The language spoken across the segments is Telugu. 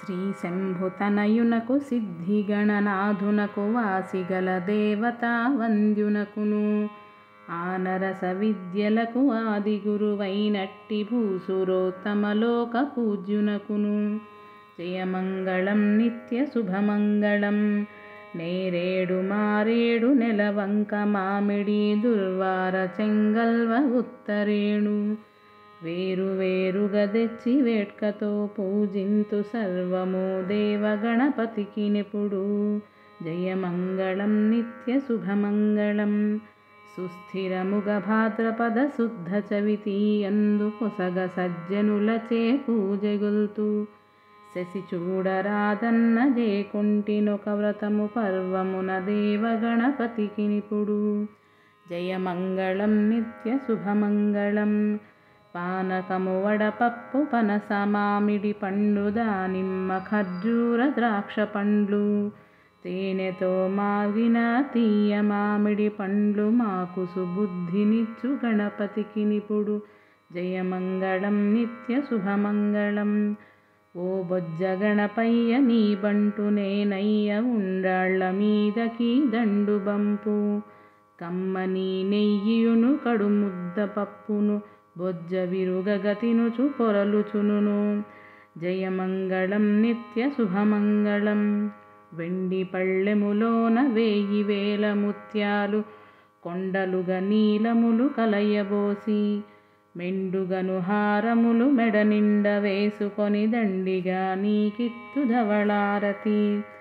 శ్రీ శంభుతనయునకు సిద్ధిగణనాథునకు వాసిగల దేవతా వంద్యునకును ఆనరస విద్యలకు ఆది గురువైనట్టి భూసురోత్తమలోక పూజ్యునకును జయమంగళం నిత్య శుభమంగళం నేరేడు మారేడు నెలవంక మామిడి దుర్వార చెంగల్వ ఉత్తరేణు వేరు వేరుగా తెచ్చి వేట్కతో పూజింతు సర్వము దేవగణపతికి నిపుడు జయమంగళం నిత్య శుభమంగళం సుస్థిరముగ భాద్రపద శుద్ధ చవితి అందు పొసగ సజ్జనులచే పూజగొల్తు శశి చూడరాదన్న జేకుంటినొక వ్రతము పర్వమున దేవగణపతికి నిపుడు జయమంగళం నిత్య శుభమంగళం పానకము వడపప్పు పనస మామిడి పండు దానిమ్మ ఖర్జూర ద్రాక్ష పండ్లు తేనెతో మాగిన తీయ మామిడి పండ్లు మాకు సుబుద్ధినిచ్చు గణపతికి నిపుడు జయమంగళం నిత్య శుభమంగళం ఓ బొజ్జ గణపయ్య నీ బంటు నేనయ్య ఉండాళ్ళ మీదకి దండు బంపు కమ్మని నెయ్యియును కడు ముద్ద పప్పును బొజ్జ విరుగగతినుచు పొరలుచునును జయమంగళం నిత్య శుభమంగళం వెండి పళ్ళెములోన వేయి వేల ముత్యాలు కొండలుగా నీలములు కలయబోసి మెండుగను హారములు మెడ నిండ వేసుకొని దండిగా నీకిత్తు ధవళారతి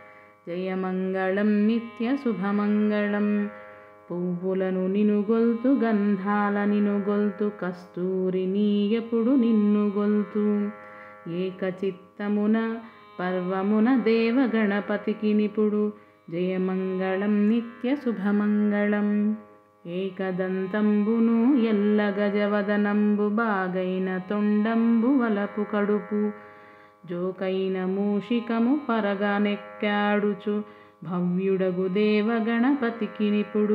జయమంగళం నిత్య శుభమంగళం పువ్వులను నినుగొల్తు గంధాల నినుగొల్తు కస్తూరి నీయపుడు నిన్ను గొల్తు ఏకచిత్తమున పర్వమున దేవగణపతికి నిపుడు జయమంగళం నిత్య శుభమంగళం ఏకదంతంబును ఎల్ల గజవదనంబు బాగైన తొండంబు వలపు కడుపు జోకైన మూషికము పరగా నెక్కాడుచు భవ్యుడగు దేవగణపతికి నిపుడు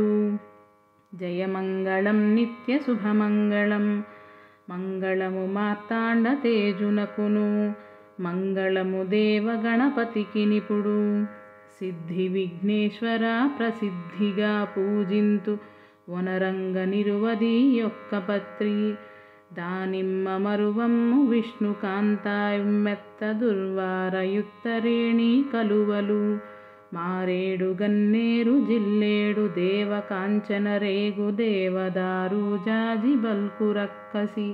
జయమంగళం నిత్య శుభమంగళం మంగళము మార్తాండ తేజునకును మంగళము దేవగణపతికి నిపుడు సిద్ధి విఘ్నేశ్వర ప్రసిద్ధిగా పూజింతు వనరంగ నిరువది యొక్క పత్రి దానిమ్మ మరువమ్ము విష్ణుకాంతాయుమ్మెత్త దుర్వారయుత్తరేణి కలువలు మారేడు గన్నేరు జిల్లేడు దేవ కాంచన రేగు దేవదారు జాజి బల్కు రక్కసి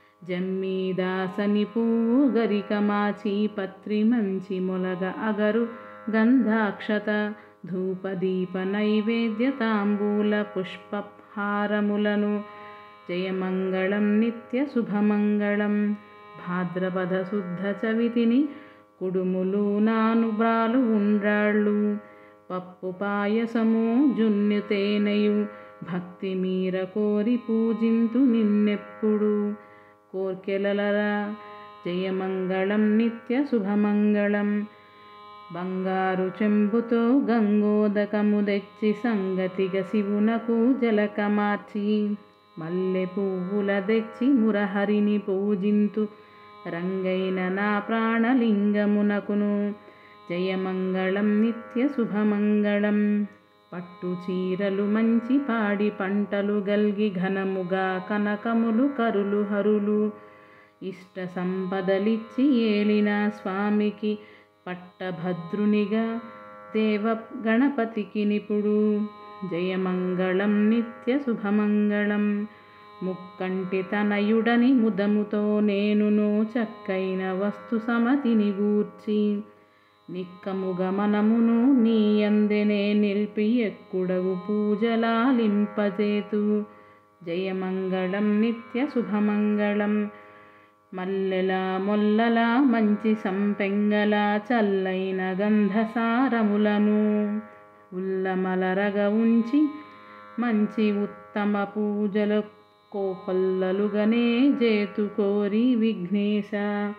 జమ్మీదాసని పువ్వు గరిక మాచి పత్రి మంచి మొలగ అగరు గంధాక్షత ధూపదీప నైవేద్య తాంబూల పుష్పహారములను జయమంగళం నిత్య శుభమంగళం భాద్రపద శుద్ధ చవితిని కుడుములు నానుబ్రాలు ఉండ్రాళ్ళు పప్పు పాయసము జున్ను తేనెయు భక్తి మీర కోరి పూజింతు నిన్నెప్పుడు కోర్కెలలరా జయమంగళం నిత్య శుభమంగళం బంగారు చెంబుతో గంగోదకము తెచ్చి సంగతిగా శివునకు జలక మార్చి మల్లె పువ్వుల తెచ్చి మురహరిని పూజింతు రంగైన నా ప్రాణలింగమునకును జయమంగళం నిత్య శుభమంగళం పట్టు చీరలు మంచి పాడి పంటలు గల్గి ఘనముగా కనకములు కరులు హరులు ఇష్ట సంపదలిచ్చి ఏలిన స్వామికి పట్టభద్రునిగా దేవ గణపతికి నిపుడు జయమంగళం నిత్య శుభమంగళం ముక్కంటి తనయుడని ముదముతో నేనును చక్కైన వస్తు సమతిని గూర్చి నిక్కముగ మనమును నీ అందెనే నిలిపి ఎక్కుడగు పూజలాలింపజేతు జయమంగళం నిత్య శుభమంగళం మల్లెల మొల్లల మంచి సంపెంగల చల్లైన గంధసారములను ఉల్లమలరగ ఉంచి మంచి ఉత్తమ పూజల కోకొల్లలుగనే జేతు కోరి విఘ్నేశ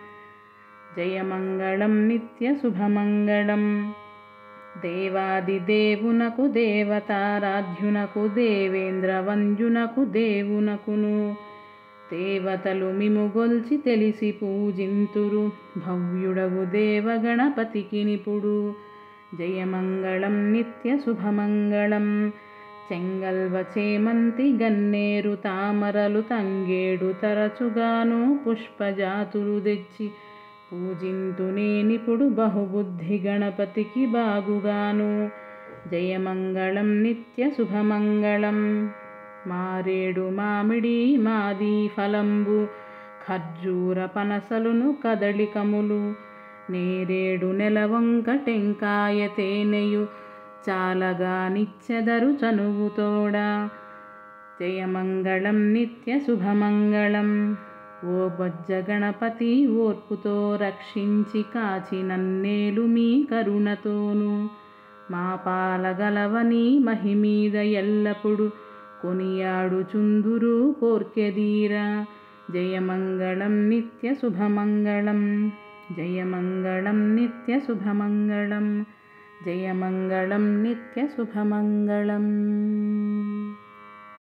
జయమంగళం నిత్య శుభమంగళం దేవాదిదేవునకు దేవతారాధ్యునకు దేవేంద్ర వంద్యునకు దేవునకును దేవతలు మిముగొల్చి తెలిసి పూజింతురు భవ్యుడగు దేవగణపతికి నిపుడు జయమంగళం నిత్య శుభమంగళం చెంగల్వ చేమంతి గన్నేరు తామరలు తంగేడు తరచుగాను పుష్పజాతులు తెచ్చి పూజింతునేనిపుడు బహుబుద్ధి గణపతికి బాగుగాను జయమంగళం నిత్య శుభమంగళం మారేడు మామిడి మాది ఫలంబు ఖర్జూర పనసలును కదళికములు నేరేడు నెలవంక టెంకాయ తేనెయు చాలగా నిచ్చెదరు చనువుతోడా జయమంగళం నిత్య శుభమంగళం ఓ బొజ్జ గణపతి ఓర్పుతో రక్షించి కాచి నన్నేలు మీ కరుణతోను మా పాలగలవని మహిమీద ఎల్లప్పుడు కొనియాడు చుందురు కోర్కెదీరా జయమంగళం నిత్య శుభమంగళం జయమంగళం నిత్య శుభమంగళం జయమంగళం నిత్య శుభమంగళం